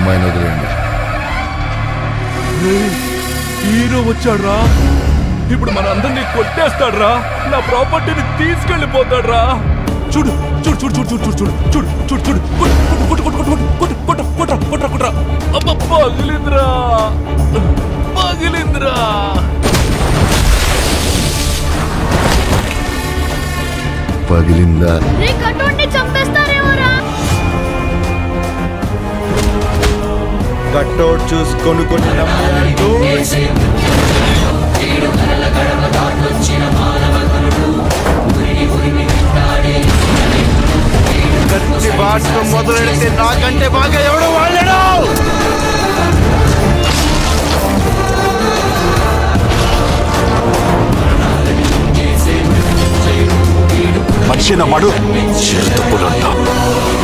అమ్మాయిని వదిలేండి హీరో వచ్చాడ్రా ఇప్పుడు మన అందరినీ కొట్టేస్తాడ్రా నా ప్రాపర్టీని తీసుకెళ్ళిపోతాడ్రా చూడు చూడు చూడు చూడు చూడు చూడు చూడు చూడు చూడు చూడు కొట్టు కొట్టు కొట్టు కొట్టు కొట్టు కొట్టు కొట్టు కొట్టు కొట్టు అబ్బా పగిలిందిరా పగిలిందిరా పగిలిందా రే కట్టోడిని చంపేస్తారేమోరా కట్టౌట్ చూసుకొని కొన్ని నమ్మాడు కత్తి బాటం మొదలెడితే నాకంటే బాగా ఎవడు వాళ్ళడు మనిషి నమ్మడు చేతుపులంతా